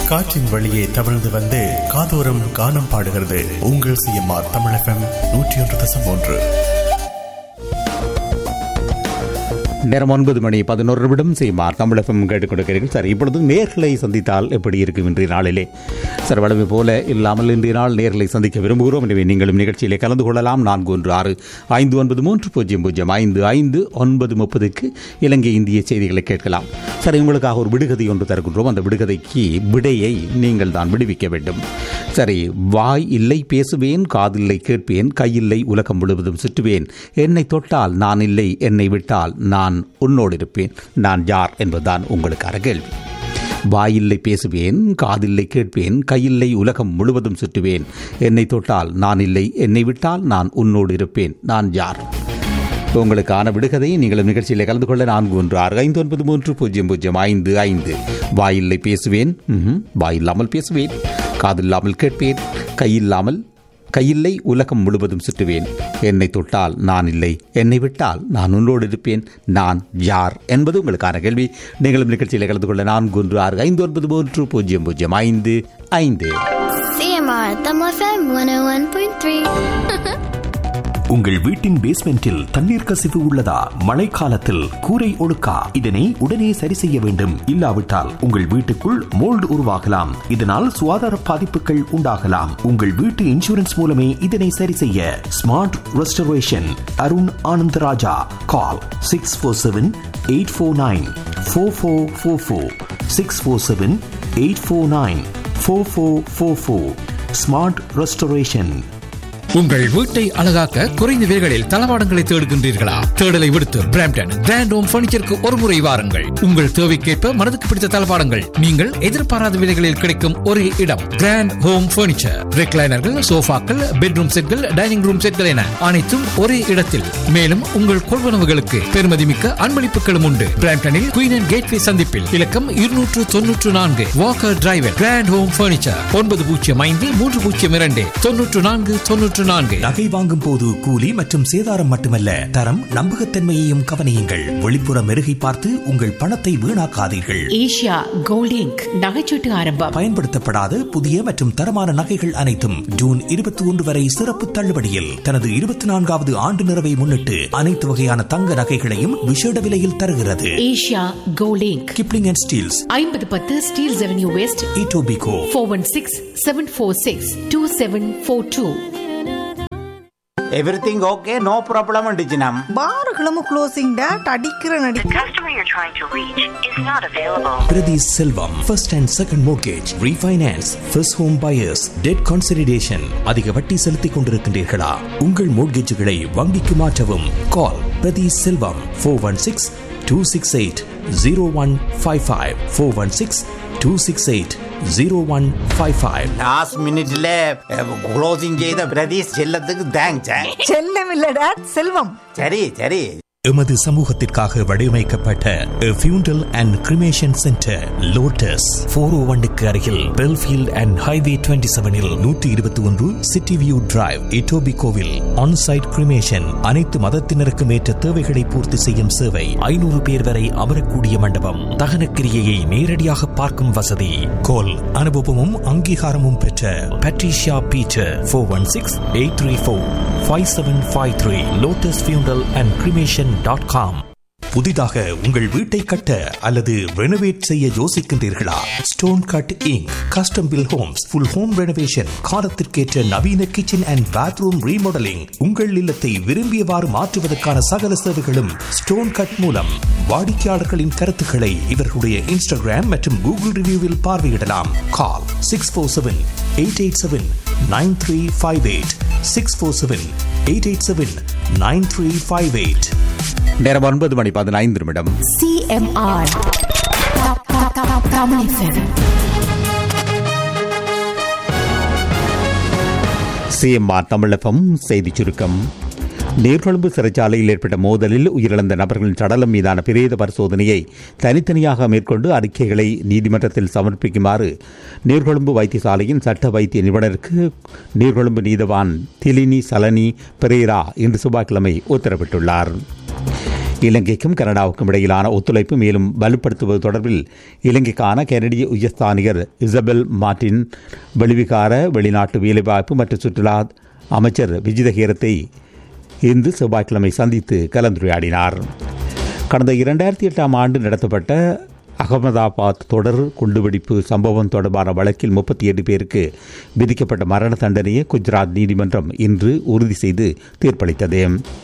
காற்றின் வழியே தவழ்ந்து வந்து காதோரம் கானம் பாடுகிறது உங்கள் சிஎம்ஆர் தமிழ் எஃப்எம் நூற்றி ஒன்று தசம் ஒன்று நேரம் ஒன்பது மணி பதினோரு நிமிடம் செய்யுமார் தமிழகம் கேட்டுக் கொடுக்கிறீர்கள் சார் இப்பொழுது நேர்களை சந்தித்தால் எப்படி இருக்கும் இன்றைய நாளிலே சார் வளமை போல இல்லாமல் இன்றைய நாள் நேர்களை சந்திக்க விரும்புகிறோம் எனவே நீங்களும் நிகழ்ச்சியிலே கலந்து கொள்ளலாம் நான்கு ஒன்று ஆறு ஐந்து ஒன்பது மூன்று பூஜ்ஜியம் பூஜ்ஜியம் ஐந்து ஐந்து ஒன்பது முப்பதுக்கு இலங்கை இந்திய செய்திகளை கேட்கலாம் சார் உங்களுக்காக ஒரு விடுகதை ஒன்று தருகின்றோம் அந்த விடுகதைக்கு விடையை நீங்கள் தான் விடுவிக்க வேண்டும் சரி வாய் இல்லை பேசுவேன் காதில்லை கேட்பேன் கையில்லை உலகம் முழுவதும் சுற்றுவேன் என்னை தொட்டால் நான் இல்லை என்னை விட்டால் நான் உன்னோடு இருப்பேன் நான் யார் என்பதுதான் உங்களுக்கான கேள்வி வாயில்லை பேசுவேன் காதில்லை கேட்பேன் கையில்லை உலகம் முழுவதும் சுற்றுவேன் என்னை தொட்டால் நான் இல்லை என்னை விட்டால் நான் உன்னோடு இருப்பேன் நான் யார் உங்களுக்கான விடுகதை நீங்களும் நிகழ்ச்சியில் கலந்து கொள்ள நான்கு ஒன்று ஆறு ஐந்து ஒன்பது மூன்று பூஜ்ஜியம் பூஜ்ஜியம் ஐந்து ஐந்து வாயில்லை பேசுவேன் ம்ஹும், வாயில்லாமல் பேசுவேன் காதில்லாமல் கேட்பேன் கையில்லாமல் கையில்லை உலகம் முழுவதும் சுற்றுவேன் என்னை தொட்டால் நான் இல்லை என்னை விட்டால் நான் உன்னோடு இருப்பேன் நான் யார் என்பது உங்களுக்கான கேள்வி நீங்களும் நிகழ்ச்சியில் கலந்து கொள்ள நான்கு ஒன்று ஆறு ஐந்து ஒன்பது மூன்று பூஜ்ஜியம் பூஜ்ஜியம் ஐந்து ஐந்து CMR Tamil FM 101.3. உங்கள் வீட்டின் பேஸ்மெண்டில் தண்ணீர் கசிவு உள்ளதா மழைக்காலத்தில் கூரை ஒழுக்கா இதனை உடனே சரி செய்ய வேண்டும் இல்லாவிட்டால் உங்கள் வீட்டுக்குள் மோல்டு உருவாகலாம் இதனால் சுகாதார பாதிப்புகள் உண்டாகலாம் உங்கள் வீட்டு இன்சூரன்ஸ் மூலமே இதனை சரி செய்ய smart restoration Arun Anandaraja call six four seven eight four nine four four four four six four seven eight four nine four four four four smart restoration உங்கள் வீட்டை அழகாக்க குறைந்த விலைகளில் தளவாடங்களை தேடுகின்றீர்களா தேடலை விடுத்து பிராம்டன் கிராண்ட் ஹோம் பர்னிச்சருக்கு ஒரு முறை வாருங்கள் உங்கள் தேவைக்கேற்ப மனதுக்கு பிடித்த தளவாடங்கள் நீங்கள் எதிர்பாராத விலைகளில் கிடைக்கும் ஒரே இடம் கிராண்ட் ஹோம் பர்னிச்சர் ரெக்லைனர்கள் சோஃபாக்கள் பெட்ரூம் செட்கள் டைனிங் ரூம் செட்கள் என அனைத்தும் ஒரே இடத்தில் மேலும் உங்கள் கொள்வனவுகளுக்கு பெருமதிமிக்க அன்பளிப்புகளும் உண்டு பிராம்டனில் குயின் அண்ட் கேட்வே சந்திப்பில் இலக்கம் இருநூற்று தொன்னூற்று நான்கு Walker driver Grand Home Furniture ஒன்பது பூஜ்ஜியம் ஐந்து மூன்று பூஜ்ஜியம் இரண்டு தொன்னூற்று நான்கு தொன்னூற்று நான்கு நகை வாங்கும் போது கூலி மற்றும் சேதாரம் மட்டுமல்ல தரம் நம்பகத்தன்மையையும் கவனியுங்கள் வெளிப்புற மெருகை பார்த்து உங்கள் பணத்தை வீணாக்காதீர்கள் ஏஷியா கோல்ட் இங்க் நகைச்சீட்டு ஆரம்பம் பயன்படுத்தப்படாத புதிய மற்றும் தரமான நகைகள் அனைத்தும் ஜூன் இருபத்தி ஒன்று வரை சிறப்பு தள்ளுபடியில் தனது இருபத்தி நான்காவது ஆண்டு நிறைவை முன்னிட்டு அனைத்து வகையான தங்க நகைகளையும் விசேட விலையில் தருகிறது Asia Gold Inc Kipling and Steeles ஐம்பது பத்து Steeles Avenue West Etobicoke four one six seven four six two seven four two everything okay no problem அண்டிச்சினம் பாருகளும் க்ளோசிங் டேட் அடிக்கிற நடி The customer you're trying to reach is not available. Prathi Selvam first and second mortgage refinance first home buyers debt consideration அதிக வட்டி செலுத்திக் கொண்டிருக்கின்றீர்களா உங்கள் மோர்கேஜுகளை வங்கிக்கு மாற்றவும் call Prathi Selvam four one six two six eight zero one five five four one six two six eight zero one five five last மினிட்ல closing செய்த பிரதீஷ் செல்லத்துக்கு thanks செல்லம் இல்ல டேட் செல்வம் சரி சரி எமது சமூகத்திற்காக வடிவமைக்கப்பட்ட funeral and cremation centre Lotus four O ஒன்னுக்கு அருகில் பெல்ஃபீல்ட் அண்ட் ஹைவே டுவெண்ட்டி செவனில் நூற்றி இருபத்தி ஒன்று சிட்டி வியூ டிரைவ் இட்டோபி கோவில் ஆன்சைட் கிரிமேஷன் அனைத்து மதத்தினருக்கும் ஏற்ற தேவைகளை பூர்த்தி செய்யும் சேவை ஐநூறு பேர் வரை அமரக்கூடிய மண்டபம் தகன கிரியையை நேரடியாக பார்க்கும் வசதி கோல் அனுபவமும் அங்கீகாரமும் பெற்ற Patricia Peter four one six eight three four five seven five three Lotus funeral and cremation dot com புதிதாக உங்கள் வீட்டை கட்ட அல்லது ரெனோவேட் செய்ய யோசிக்கின்றீர்களா Stone Cut Inc custom build homes full home renovation காலத்திற்கேற்ற நவீன கிச்சன் அண்ட் பாத்ரூம் ரீமாடலிங் உங்கள் இல்லத்தை விரும்பியவாறு மாற்றுவதற்கான சகல சேவைகளும் ஸ்டோன் கட் மூலம் வாடிக்கையாளர்களின் கருத்துக்களை இவர்களுடைய இன்ஸ்டாகிராம் மற்றும் கூகுள் ரிவ்யூவில் பார்வையிடலாம் call six four seven eight eight seven nine three five eight six four seven eight eight seven nine three five eight நேரம் ஒன்பது மணி பதினைந்து நிமிடம் சிஎம்ஆர் தமிழ் FM. சிஎம்ஆர் தமிழகம் செய்திச் சுருக்கம் நீர்கொழும்பு சிறைச்சாலையில் ஏற்பட்ட மோதலில் உயிரிழந்த நபர்களின் சடலம் மீதான பிரேத பரிசோதனையை தனித்தனியாக மேற்கொண்டு அறிக்கைகளை நீதிமன்றத்தில் சமர்ப்பிக்குமாறு நீர்கொழும்பு வைத்தியசாலையின் சட்ட வைத்திய நிபுணருக்கு நீர்கொழும்பு நீதவான் திலினி சலனி பெரேரா இன்று செவ்வாய்க்கிழமை உத்தரவிட்டுள்ளார் இலங்கைக்கும் கனடாவுக்கும் இடையிலான ஒத்துழைப்பு மேலும் வலுப்படுத்துவது தொடர்பில் இலங்கைக்கான கனடிய உயர்ஸ்தானிகர் இசபெல் மார்டின் வெளிவிகார வெளிநாட்டு வேலைவாய்ப்பு மற்றும் சுற்றுலா அமைச்சர் விஜிதகீரத்தை இன்று செவ்வாய்க்கிழமை சந்தித்து கலந்துரையாடினார் கடந்த இரண்டாயிரத்தி எட்டாம் ஆண்டு நடத்தப்பட்ட அகமதாபாத் தொடர் குண்டுவெடிப்பு சம்பவம் தொடர்பான வழக்கில் முப்பத்தி எட்டு பேருக்கு விதிக்கப்பட்ட மரண தண்டனையை குஜராத் நீதிமன்றம் இன்று உறுதி செய்து தீர்ப்பளித்தது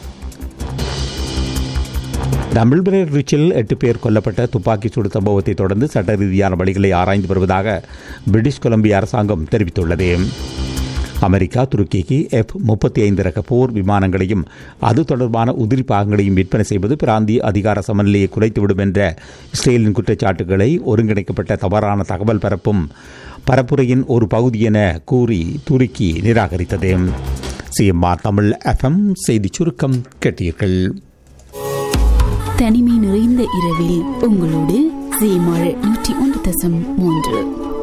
டம்பிள்பிரேர் ரிச்சில் எட்டு பேர் கொல்லப்பட்ட துப்பாக்கிச் சூடு சம்பவத்தை தொடர்ந்து சட்ட ரீதியான வழிகளை ஆராய்ந்து வருவதாக பிரிட்டிஷ் கொலம்பியா அரசாங்கம் தெரிவித்துள்ளது அமெரிக்கா துருக்கிக்கு எஃப் முப்பத்தி ஐந்து ரக போர் விமானங்களையும் அது தொடர்பான உதிரி பாகங்களையும் விற்பனை செய்வது பிராந்திய அதிகார சமநிலையை குறைத்துவிடும் என்ற இஸ்ரேலின் குற்றச்சாட்டுகளை ஒருங்கிணைக்கப்பட்ட தவறான தகவல் பரப்பும் பரப்புரையின் ஒரு பகுதி என கூறி துருக்கி நிராகரித்தது சிஎம்ஆர் தமிழ் எஃப்எம் செய்தி சுருக்கம் கேட்டீர்கள் தனிமை நிறைந்த இரவில் உங்களோடு சீமாழ் நூற்றி ஒன்று தசம் மூன்று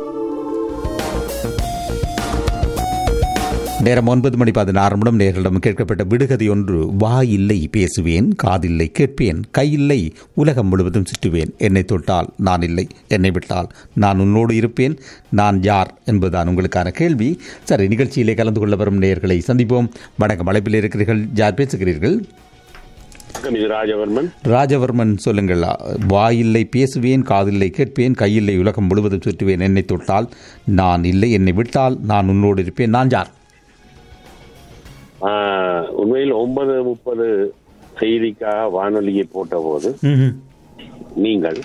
நேரம் ஒன்பது மணி பதினாறு நிமிடம் நேர்களிடம் கேட்கப்பட்ட விடுகதை ஒன்று வா இல்லை பேசுவேன் காதில்லை கேட்பேன் கையில்லை உலகம் முழுவதும் சுற்றுவேன் என்னை தொட்டால் நான் இல்லை என்னை விட்டால் நான் உன்னோடு இருப்பேன் நான் யார் என்பதுதான் உங்களுக்கான கேள்வி சரி நிகழ்ச்சியிலே கலந்து கொள்ள வரும் நேர்களை சந்திப்போம் வணக்கம் அழைப்பில் இருக்கிறீர்கள் யார் பேசுகிறீர்கள் வணக்கம் இது ராஜவர்மன் ராஜவர்மன் சொல்லுங்கள் வாயில்லை பேசுவேன் காதில்லை கேட்பேன் கையில்லை உலகம் முழுவதும் சுற்றுவேன் என்னை தொட்டால் நான் இல்லை என்னை விட்டால் நான் உன்னோடு இருப்பேன் நான் யார் ஆஹ், உண்மையில் ஒன்பது முப்பது செய்திக்காக வானொலியை போட்டபோது நீங்கள்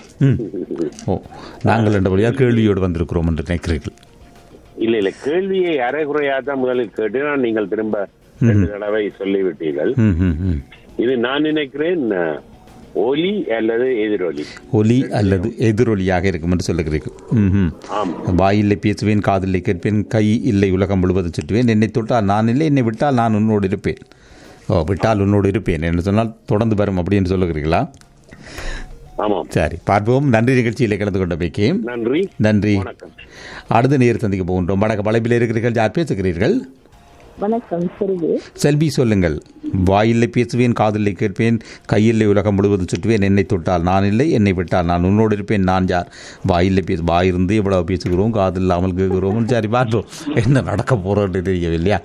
ஓ நாங்கள் என்ற வழியாக கேள்வியோடு வந்திருக்கிறோம் என்று நினைக்கிறீர்கள் இல்ல இல்ல கேள்வியை அரைகுறையா தான் முதலில் கேட்டு நான் நீங்கள் திரும்ப ரெண்டு தடவை சொல்லிவிட்டீர்கள் ம், ம், ம். இது நான் நினைக்கிறேன் அஹ், ஒலி அல்லது எதிரொலி ஒலி அல்லது எதிரொலியாக இருக்கும் என்று சொல்லுகிறீர்கள் ம்ஹும். ஆம் வாயில்லை பேசுவேன் காதில்லை கேட்பேன் கை இல்லை உலகம் முழுவதும் சுற்றுவேன் என்னை தொட்டால் நான் இல்லை என்னை விட்டால் நான் உன்னோடு இருப்பேன் ஓ விட்டால் உன்னோடு இருப்பேன் என்று சொன்னால் தொடர்ந்து வரும் அப்படின்னு சொல்லுகிறீர்களா ஆமாம் சரி பார்ப்போம் நன்றி நிகழ்ச்சியில் கலந்து கொண்ட வைக்கே நன்றி நன்றி வணக்கம் அடுத்த நேர் சந்திக்க போகின்றோம் வடக்கு வளைப்பில் இருக்கிறீர்கள் யார் பேசுகிறீர்கள் வணக்கம் செல்வி செல்வி சொல்லுங்கள் வாயில்லை பேசுவேன் காதில்லை கேட்பேன் கையில்லை உலகம் முழுவதும் சுற்றுவேன் என்னை தொட்டால் நான் இல்லை என்னை விட்டால் நான் உன்னோடு இருப்பேன் நான் யார் வாயில்லை பேச வாயிருந்து எவ்வளவு பேசுகிறோம் காது இல்லாமல் கேட்கிறோம் சரி பார்ப்போம் என்ன நடக்க போறோன்னு தெரியவில்லையா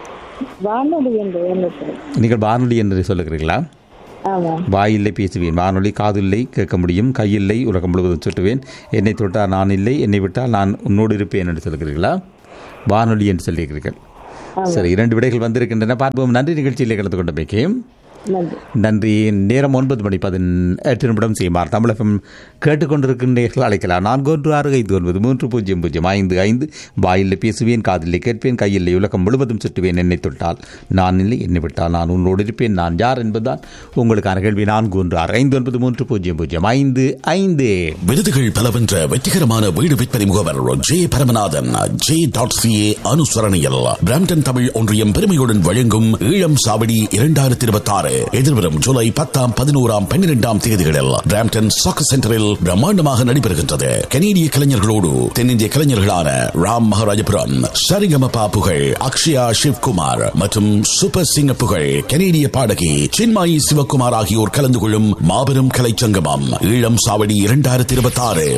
வானொலி என்ற எண்ணத்தில் நீங்கள் வானொலி என்று சொல்லுகிறீர்களா ஆமா வாயில்லை பேசுவேன் வானொலி காதில்லை கேட்க முடியும் கையில்லை உலகம் முழுவதும் சுட்டுவேன் என்னை தொட்டால் நான் இல்லை என்னை விட்டால் நான் உன்னோடு இருப்பேன் என்று சொல்லுகிறீர்களா வானொலி என்று சொல்லுகிறீர்கள் சரி இரண்டு விடைகள் வந்திருக்கின்றன பார்ப்போம் நன்றி நிகழ்ச்சியில் கலந்து கொண்ட பேக்கையும் நன்றி நன்றி நேரம் ஒன்பது மணி பதினெட்டு நிமிடம் செய்யுமாறு தமிழகம் கேட்டுக்கொண்டிருக்கின்றீர்கள் அழைக்கலாம் நான்கு ஒன்று ஆறு ஐந்து ஒன்பது மூன்று பூஜ்ஜியம் பூஜ்ஜியம் ஐந்து ஐந்து வாயில்லை பேசுவேன் காதில்லை கேட்பேன் கையில்லை உலகம் முழுவதும் சுற்றுவேன் என்னை தொட்டால் நான் இல்லை என்னை விட்டால் நான் உன்னோடு இருப்பேன் நான் யார் என்பதுதான் உங்களுக்கான கேள்வி நான்கு ஒன்று ஆறு ஐந்து ஒன்பது மூன்று பூஜ்ஜியம் பூஜ்ஜியம் ஐந்து ஐந்து விருதுகள் பல வென்ற வெற்றிகரமான வீடு விற்பனை முகவர் J Paramanathan J dot CA அனுசரணையில் பிராம்டன் தமிழ் ஒன்றியம் பெருமையுடன் வழங்கும் ஈழம் சாவடி இரண்டாயிரத்தி இருபத்தி ஆறு எதிர்வரும் ஜூலை பத்தாம் பதினோராம் பன்னிரெண்டாம் தேதிகளில் பிராம்டன் சாக்கர் சென்டரில் பிரம்மாண்டமாக நடைபெறுகின்றது கனேடிய கலைஞர்களோடு தென்னிந்திய கலைஞர்களான ராம் மகாராஜபுரம் சரிகமபா புகழ் அக்ஷயா சிவ்குமார் மற்றும் சூப்பர் சிங்க புகழ் கனேடிய பாடகி சின்மாயி சிவகுமார் ஆகியோர் கலந்து கொள்ளும் மாபெரும் கலைச்சங்கமம் ஈழம் சாவடி இரண்டாயிரத்தி இருபத்தி ஆறு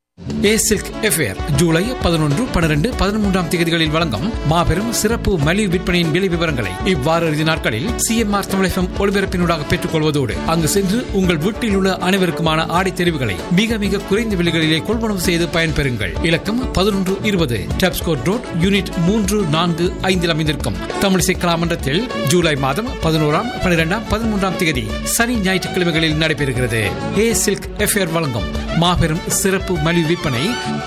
ஏ சில்க் எஃப்ஏர் ஜூலை பதினொன்று பன்னிரண்டு பதிமூன்றாம் தேதிகளில் வழங்கும் மாபெரும் சிறப்பு மலிவு விற்பனையின் விலை விவரங்களை இவ்வாறு இறுதி நாட்களில் சிஎம்ஆர் தமிழகம் ஒளிபரப்பினூடாக பெற்றுக் கொள்வதோடு அங்கு சென்று உங்கள் வீட்டில் உள்ள அனைவருக்குமான ஆடை தெரிவுகளை மிக மிக குறைந்த விலைகளிலே கொள்வனவு செய்து பயன்பெறுங்கள் இலக்கம் பதினொன்று இருபது டப்ஸ்கோட் ரோட் யூனிட் மூன்று நான்கு ஐந்தில் அமைந்திருக்கும் தமிழிசை கலாமன்றத்தில் ஜூலை மாதம் பதினோராம் பன்னிரெண்டாம் பதிமூன்றாம் தேதி சனி ஞாயிற்றுக்கிழமைகளில் நடைபெறுகிறது ஏ சில்க் எஃப்ஏர் வழங்கும் மாபெரும் சிறப்பு மலிவு விற்பனை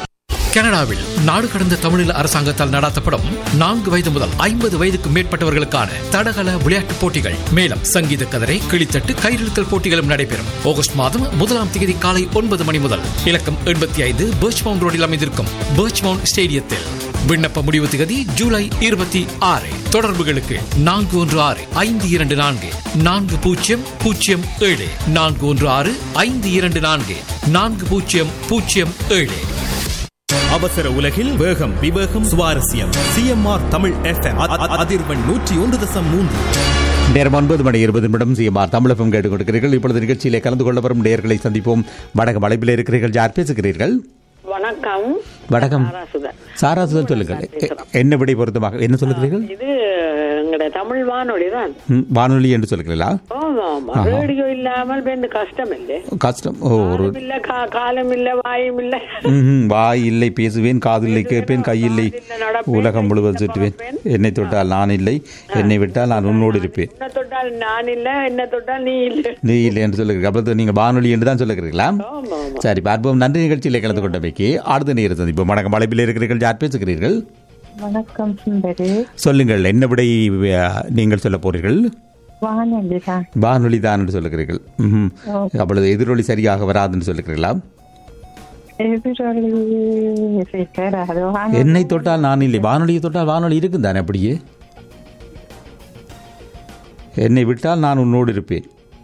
கனடாவில் நாடு கடந்த தமிழீழ அரசாங்கத்தால் நடாத்தப்படும் நான்கு வயது முதல் ஐம்பது வயதுக்கு மேற்பட்டவர்களுக்கான தடகள விளையாட்டுப் போட்டிகள் மேலும் சங்கீத கதரை கிளித்தட்டு கயிறிழுத்தல் போட்டிகளும் நடைபெறும் ஆகஸ்ட் மாதம் முதலாம் தேதி காலை ஒன்பது மணி முதல் இலக்கம் எண்பத்தி ஐந்து பர்ச்மவுண்ட் ரோடில் அமைந்திருக்கும் பர்ச்மவுண்ட் ஸ்டேடியத்தில் விண்ணப்ப முடிவு திகதி ஜூலை இருபத்தி ஆறு தொடர்புகளுக்கு நான்கு ஒன்று ஆறு ஐந்து இரண்டு நான்கு நான்கு பூஜ்ஜியம் பூஜ்ஜியம் ஏழு நான்கு ஒன்று ஆறு ஐந்து இரண்டு நான்கு நான்கு பூஜ்ஜியம் பூஜ்ஜியம் ஏழு அவசர உலகில் வேகம் விவேகம் சுவாரஸ்யம் சிஎம்ஆர் தமிழ் எஃப்எம் அதிர்வெண் நூற்றி ஒன்று தசம் மூன்று நேரம் ஒன்பது மணி இருபது நிமிடம் சிஎம்ஆர் தமிழகம் கேட்டுக் கொடுக்கிறீர்கள் இப்பொழுது நிகழ்ச்சியிலே கலந்து கொள்ள வரும் நேர்களை சந்திப்போம் வடக்கு வளைப்பில் இருக்கிறீர்கள் யார் பேசுகிறீர்கள் வணக்கம் வணக்கம் தாராசுதன். சாராசுதன் சொல்லுங்கள் எ- என்ன விடை பொருத்தமாக என்ன சொல்லுகிறீர்கள் இது எங்கட தமிழ் வானொலி தான் ம், வானொலி என்று சொல்லுகிறீர்களா ஆமா ஆமா ஆஹா. ரேடியோ இல்லாமல் வேண்டு கஷ்டம் இல்லை கஷ்டம் ஓ ஒரு இல்ல கா- காலம் இல்ல வாயும் இல்ல ம்ஹும். வாய் இல்லை பேசுவேன் காதில்லை கேட்பேன் கையில்லை உலகம் முழுவதும் சுற்றுவேன் என்னை தொட்டால் நான் இல்லை என்னை விட்டால் நான் உன்னோடு இருப்பேன் என்ன தொட்டால் நான் இல்ல என்ன தொட்டால் நீ இல்ல நீ இல்லை என்று சொல்லுகிறீர்கள் அப்போ நீங்கள் வானொலி என்று தான் சொல்லுகிறீர்களா சரி பார்ப்போம் நன்றி நிகழ்ச்சியிலே கலந்து கொண்டமைக்கு அடுத்த நேரம் சந்திப்போம் வணக்கம் வளைப்பில் இருக்கிறீர்கள் யார் பேசுகிறீர்கள் வணக்கம் சுந்தரி சொல்லுங்கள் என்ன விடை அஹ், நீங்கள் சொல்ல போறீர்கள் வானொலி தான் வானொலி தான் என்று சொல்லுகிறீர்கள் ம்ஹும். அப்பொழுது எதிரொலி சரியாக வராதுன்னு சொல்லுகிறீர்களா எதிரொலி அது வானொலி என்னை தொட்டால் நான் இல்லை வானொலியை தொட்டால் வானொலி இருக்கும் தானே அப்படியே என்னை விட்டால் நான் உன்னோடு இருப்பேன்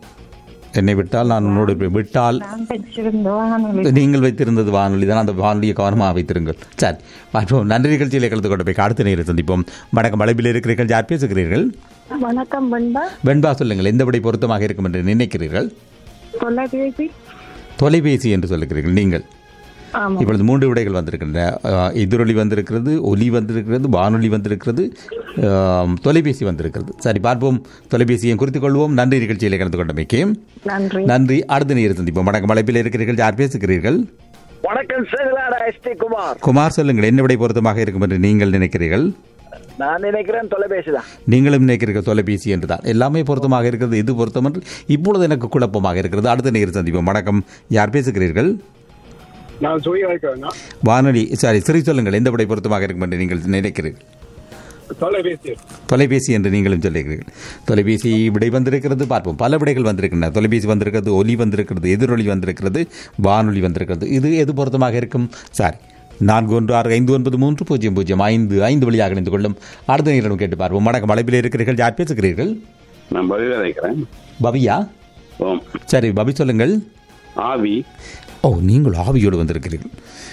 என்னை விட்டால் நான் உன்னோடு இருப்பேன் விட்டால் நான் வச்சிருந்த வானொலி நீங்கள் வைத்திருந்தது வானொலி தான் அந்த வானொலியை கவனமாக வைத்திருங்கள் சரி பார்ப்போம் நன்றி நிகழ்ச்சியில் கலந்து கொண்டு போய் அடுத்த நேரம் சந்திப்போம் வணக்கம் வளைப்பில் இருக்கிறீர்கள் யார் பேசுகிறீர்கள் வணக்கம் பண்பா வெண்பா சொல்லுங்கள் எந்த விடை பொருத்தமாக இருக்கும் என்று நினைக்கிறீர்கள் தொலைபேசி தொலைபேசி என்று சொல்லுகிறீர்கள் நீங்கள் ஆமா இப்பொழுது மூன்று விடைகள் வந்திருக்கின்றன அஹ், எதிரொலி வந்திருக்கிறது ஒலி வந்திருக்கிறது வானொலி வந்திருக்கிறது அஹ், தொலைபேசி வந்திருக்கிறது சரி பார்ப்போம் தொலைபேசியை குறித்துக் கொள்வோம் நன்றி நிகழ்ச்சியில் கலந்து கொண்டமைக்கு நன்றி நன்றி அடுத்த நேரம் சந்திப்போம் வணக்கம் அழைப்பில் இருக்கிறீர்கள் யார் பேசுகிறீர்கள் வணக்கம் சேகலாடா எஸ் டி குமார் குமார் சொல்லுங்கள் என்ன விடை பொருத்தமாக இருக்கும் என்று நீங்கள் நினைக்கிறீர்கள் நான் நினைக்கிறேன் தொலைபேசி தான் நீங்களும் நினைக்கிறீர்கள் தொலைபேசி என்று தான் எல்லாமே பொருத்தமாக இருக்கிறது இது பொருத்தம் என்று இப்பொழுது எனக்கு குழப்பமாக இருக்கிறது அடுத்த நேரம் சந்திப்போம் வணக்கம் யார் பேசுகிறீர்கள் நான் சொல்லி வைக்கிறேன்னா வானொலி சாரி சிறை சொல்லுங்கள் எந்த விடை பொருத்தமாக இருக்கும் என்று நீங்கள் நினைக்கிறீர்கள் தொலைபேசி தொலைபேசி என்று நீங்களும் சொல்லுகிறீர்கள் தொலைபேசி விடை வந்திருக்கிறது பார்ப்போம் பல விடைகள் வந்திருக்கின்றன தொலைபேசி வந்திருக்கிறது ஒலி வந்திருக்கிறது எதிரொலி வந்திருக்கிறது வானொலி வந்திருக்கிறது இது எது பொருத்தமாக இருக்கும் சாரி நான்கு ஒன்று ஆறு ஐந்து ஒன்பது மூன்று பூஜ்ஜியம் பூஜ்ஜியம் ஐந்து ஐந்து வழியாக இணைந்து கொள்ளும் அடுத்த நேரம் கேட்டு பார்ப்போம் வணக்கம் அழைப்பில் இருக்கிறீர்கள் யார் பேசுகிறீர்கள் நான் பதில் வைக்கிறேன் பவியா ஓம் சரி பவி சொல்லுங்கள் ஆவி ஓ நீங்கள் ஆவியோடு வந்திருக்கிறீர்கள்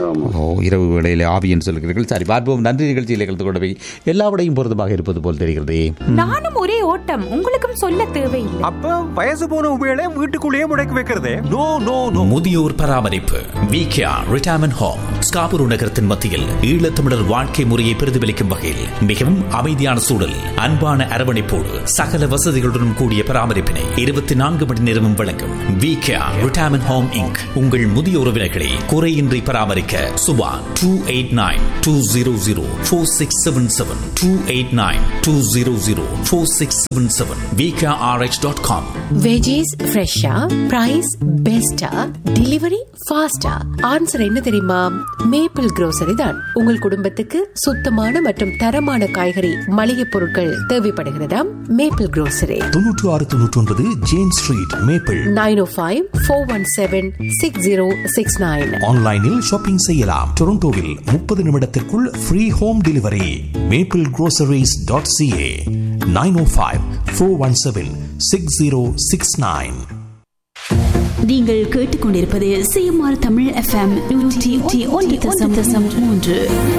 ஓ இரவு வேளையில் ஆவி என்று சொல்கிறீர்கள் சரி பார்ப்போம் நன்றி நிகழ்ச்சியில் கலந்து கொண்டு போய் எல்லா விடையும் பொருத்தமாக இருப்பது போல் தெரிகிறதே நானும் ஒரே ஓட்டம் உங்களுக்கும் சொல்ல தேவையில்லை அப்ப வயசு போன உபயோக வீட்டுக்குள்ளேயே முடக்கி வைக்கிறதே நோ நோ நோ முதியோர் பராமரிப்பு விகேஆ ரிட்டையர்மெண்ட் ஹோம் ஸ்காபூர் நகரத்தின் மத்தியில் ஈழத்தமிழர் வாழ்க்கை முறையை பிரதிபலிக்கும் வகையில் மிகவும் அமைதியான சூழல் அன்பான அரவணைப்போடு சகல வசதிகளுடன் கூடிய பராமரிப்பினை இருபத்தி நான்கு மணி நேரமும் வழங்கும் விகேஆ ரிட்டையர்மெண்ட் ஹோம் இங்க் உங்கள் முதிய உறவினர்களை குறையின்றி பராமரிக்க Suba two eight nine two zero zero four six seven seven two eight nine two zero zero four six seven seven VKRH dot com veggies ஃப்ரெஷ்ஷா பிரைஸ் பெஸ்டா டெலிவரி ஃபாஸ்டா ஆன்சர் என்ன தெரியுமா மேப்பிள் grocery தான் உங்கள் குடும்பத்துக்கு சுத்தமான மற்றும் தரமான காய்கறி மளிகை பொருட்கள் தேவைப்படுகிறதா மேப்பிள் grocery தொன்னூற்று ஆறு தொன்னூற்றி ஒன்பது James Street Maple nine O five four one seven six zero six nine ஆன்லைனில் ஷாப்பிங் செய்யலாம் டொரண்டோவில் முப்பது நிமிடத்திற்குள் free home delivery Maple groceries dot CA nine O five four one seven six zero six nine நீங்கள் கேட்டுக்கொண்டிருப்பது CMR Tamil FM நூற்றி ஒன்று தசம் தசம் மூன்று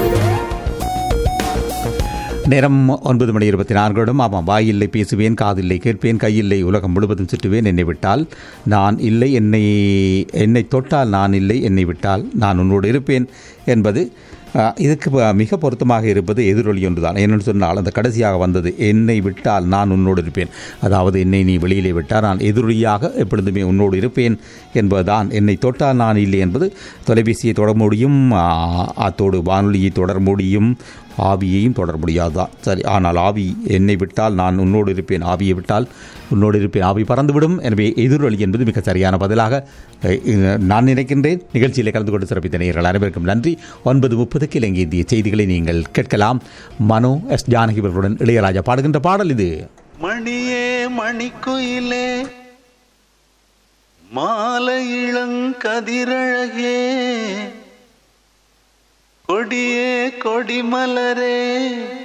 நேரம் ஒன்பது மணி இருபத்தி நான்கு ஆமாம் வாயில்லை பேசுவேன் காதில்லை கேட்பேன் கையில்லை உலகம் முழுவதும் சுற்றுவேன் என்னை விட்டால் நான் இல்லை என்னை என்னை தொட்டால் நான் இல்லை என்னை விட்டால் நான் உன்னோடு இருப்பேன் என்பது அஹ், இதுக்கு ப- மிக பொருத்தமாக இருப்பது எதிரொலி ஒன்றுதான் என்னென்னு சொன்னால் அந்த கடைசியாக வந்தது என்னை விட்டால் நான் உன்னோடு இருப்பேன் அதாவது என்னை நீ வெளியிலே விட்டால் நான் எதிரொலியாக எப்பொழுதுமே உன்னோடு இருப்பேன் என்பதுதான் என்னை தொட்டால் நான் இல்லை என்பது தொலைபேசியை தொட முடியும் அஹ், அத்தோடு வானொலியை தொடர முடியும் ஆவியையும் தொடர முடியாதுதான் சரி ஆனால் ஆவி என்னை விட்டால் நான் உன்னோடு இருப்பேன் ஆவியை விட்டால் உன்னோடு இருப்பேன் ஆவி பறந்துவிடும் எனவே எதிரொலி என்பது மிக சரியான பதிலாக அஹ், இது நான் நினைக்கின்றேன் நிகழ்ச்சியில் கலந்து கொண்டு சிறப்பித்த நேயர்கள் அனைவருக்கும் நன்றி ஒன்பது முப்பதுக்கு இலங்கை இந்திய செய்திகளை நீங்கள் கேட்கலாம் மனோ எஸ் ஜானகி அவர்களுடன் இளையராஜா பாடுகின்ற பாடல் இது மணியே மணிக்குயிலே மாலை இளங்கதிரழகே கொடியே கொடிமலரே